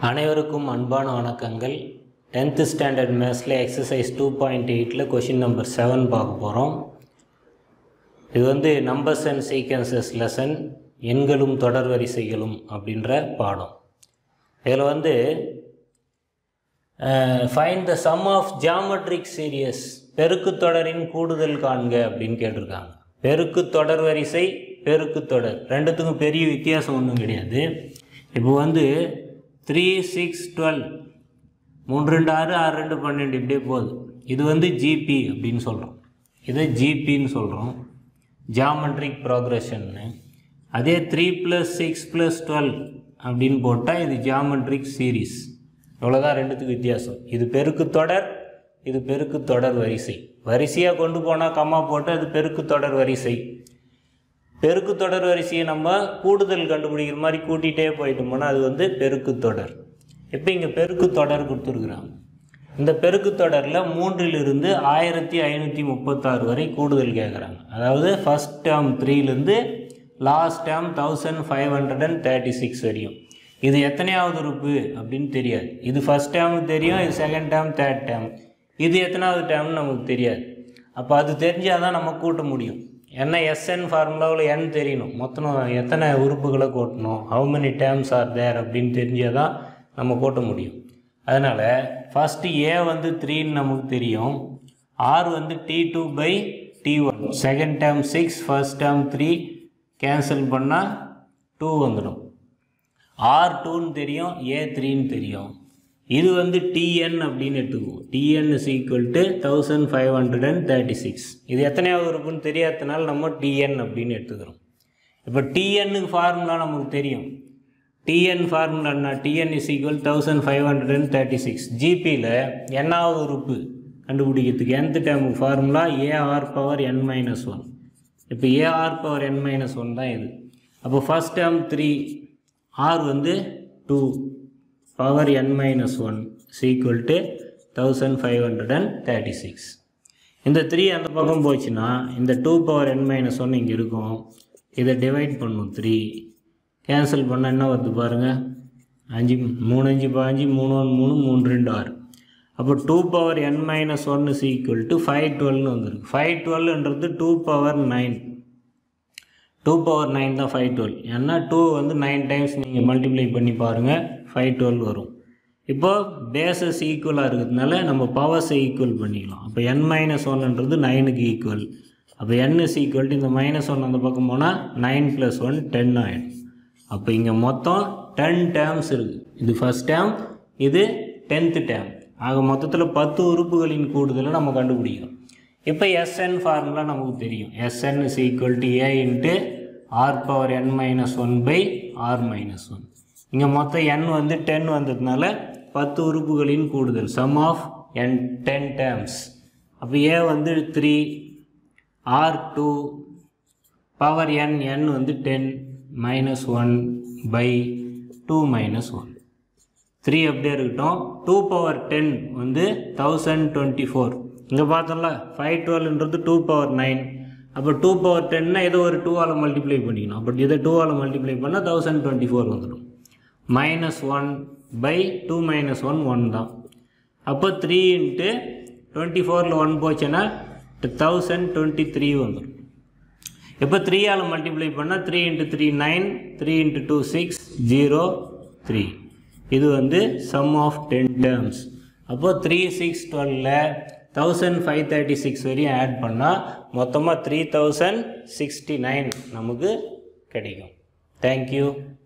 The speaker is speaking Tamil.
அனைவருக்கும் அன்பான வணக்கங்கள் டென்த்து ஸ்டாண்டர்ட் மேத்ஸில் எக்ஸசைஸ் டூ பாயிண்ட் எயிட்டில் கொஷின் நம்பர் செவன் பார்க்க போகிறோம் இது வந்து நம்பர்ஸ் அண்ட் சீக்வன்சஸ் லெசன் எண்களும் தொடர் வரிசைகளும் அப்படின்ற பாடம் இதில் வந்து find the sum of geometric series பெருக்கு தொடரின் கூடுதல் காண்க அப்படின்னு கேட்டிருக்காங்க பெருக்கு தொடர் வரிசை பெருக்கு தொடர் ரெண்டுத்துக்கும் பெரிய வித்தியாசம் ஒன்றும் கிடையாது இப்போ வந்து த்ரீ சிக்ஸ் டுவெல் மூணு ரெண்டு ஆறு ஆறு ரெண்டு பன்னெண்டு இப்படியே போகுது இது வந்து ஜிபி அப்படின்னு சொல்கிறோம் இது ஜிபின்னு சொல்கிறோம் ஜாமெட்ரிக் ப்ரோக்ரஷன்னு அதே three plus six plus twelve அப்படின்னு போட்டால் இது ஜாமெட்ரிக் சீரீஸ் இவ்வளோதான் ரெண்டுத்துக்கு வித்தியாசம் இது பெருக்கு தொடர் இது பெருக்கு தொடர் வரிசை வரிசையாக கொண்டு போனால் கம்மா போட்டு அது பெருக்கு தொடர் வரிசை பெருக்கு தொடர் வரிசையை நம்ம கூடுதல் கண்டுபிடிக்கிற மாதிரி கூட்டிகிட்டே போயிட்டோம்னா அது வந்து பெருக்கு தொடர் இப்போ இங்கே பெருக்கு தொடர் கொடுத்துருக்குறாங்க இந்த பெருக்கு தொடரில் மூன்றிலிருந்து ஆயிரத்தி ஐநூற்றி முப்பத்தாறு வரை கூடுதல் கேட்குறாங்க அதாவது ஃபஸ்ட் டேர்ம் த்ரீலேருந்து last term thousand five hundred and thirty six வரையும் இது எத்தனையாவது உறுப்பு அப்படின்னு தெரியாது இது ஃபஸ்ட் டேர்முக்கு தெரியும் இது செகண்ட் டேர்ம் தேர்ட் டேர்ம் இது எத்தனாவது டேர்ம்னு நமக்கு தெரியாது அப்போ அது தெரிஞ்சால் தான் நம்ம கூட்ட முடியும் ஏன்னா எஸ்என் ஃபார்முலாவில் என் தெரியணும் மொத்தம் எத்தனை உறுப்புகளை கூட்டணும் how many terms are there அப்படின்னு தெரிஞ்சால் தான் நம்ம கூட்ட முடியும் அதனால் ஃபஸ்ட்டு ஏ வந்து த்ரீன்னு நமக்கு தெரியும் ஆர் வந்து T two by T one second term six first term three cancel பண்ணால் டூ வந்துடும் ஆர் டூன்னு தெரியும் ஏ த்ரீன்னு தெரியும் இது வந்து டிஎன் அப்படின்னு எடுத்துக்குவோம் TN is equal to thousand five hundred and thirty six இது எத்தனையாவது இருக்குன்னு தெரியாததுனால நம்ம டிஎன் அப்படின்னு எடுத்துக்கிறோம் இப்போ டிஎன்னுக்கு ஃபார்முலா நமக்கு தெரியும் டிஎன் ஃபார்முலான்னா TN is equal thousand five hundred and thirty six ஜிபியில் என்னாவது உறுப்பு கண்டுபிடிக்கிறதுக்கு nth டேர்முக்கு formula AR power N minus one இப்போ AR power N minus one தான் இது அப்போ ஃபஸ்ட் டேர்ம் த்ரீ ஆர் வந்து two power N minus one is equal to thousand five hundred and thirty six இந்த த்ரீ அந்த பக்கம் போச்சுன்னா இந்த two power N minus one இங்கே இருக்கும் இதை டிவைட் பண்ணும் த்ரீ கேன்சல் பண்ணால் என்ன வருது பாருங்கள் அஞ்சு மூணு அஞ்சு பாஞ்சு மூணு ஒன்று மூணு மூணு ரெண்டு ஆறு அப்போ two power N minus one is equal to five டுவெல்னு வந்துருக்கு ஃபைவ் டுவெல்ன்றது two power nine two power nine தான் ஃபைவ் டுவெல் ஏன்னா டூ வந்து நைன் டைம்ஸ் நீங்கள் மல்டிப்ளை பண்ணி பாருங்கள் ஃபைவ் டுவெல் வரும் இப்போது பேசஸ் ஈக்குவலாக இருக்கிறதுனால நம்ம பவர்ஸை ஈக்குவல் பண்ணிக்கலாம் அப்போ என் மைனஸ் ஒன்ன்றது நைனுக்கு ஈக்குவல் அப்போ என் இஸ் ஈக்குவல் டு இந்த மைனஸ் ஒன் அந்த பக்கம் போனால் நைன் ப்ளஸ் ஒன் டென் ஆகிடும் அப்போ இங்கே மொத்தம் டென் டேர்ம்ஸ் இருக்குது இது ஃபஸ்ட் டேர்ம் இது டென்த்து டேர்ம் ஆக மொத்தத்தில் பத்து உறுப்புகளின் கூடுதலை நம்ம கண்டுபிடிக்கிறோம் இப்போ எஸ்என் ஃபார்முலா நமக்கு தெரியும் SN is equal to A into R power N minus one by R minus one இங்கே மொத்தம் என் வந்து டென் வந்ததுனால பத்து உறுப்புகளின் கூடுதல் sum of N ten terms அப்போ ஏ வந்து three R two power N N வந்து ten minus one by two minus one three அப்படியே இருக்கட்டும் டூ பவர் டென் வந்து தௌசண்ட் டுவெண்ட்டி ஃபோர் இங்கே பார்த்தோம்ல ஃபைவ் டுவெல்ன்றது டூ பவர் நைன் அப்போ டூ பவர் டென்னா ஏதோ ஒரு டூவால் மல்டிப்ளை பண்ணிக்கணும் அப்போ இதை டூவால் மல்டிப்ளை பண்ணால் தௌசண்ட் டுவெண்ட்டி ஃபோர் வந்துடும் minus one by two minus one one தான் அப்போ த்ரீ இன்ட்டு டுவெண்ட்டி ஃபோரில் ஒன் போச்சுன்னா தௌசண்ட் டுவெண்ட்டி த்ரீ வந்துடும் இப்போ த்ரீயால் மல்டிப்ளை பண்ணால் three into three nine three into two six zero three இது வந்து சம் ஆஃப் டென் டேர்ம்ஸ் அப்போது த்ரீ சிக்ஸ் டுவெலில் தௌசண்ட் ஃபைவ் தேர்ட்டி சிக்ஸ் வரையும் ஆட் பண்ணால் மொத்தமாக த்ரீ தௌசண்ட் சிக்ஸ்டி நைன் நமக்கு கிடைக்கும் தேங்க்யூ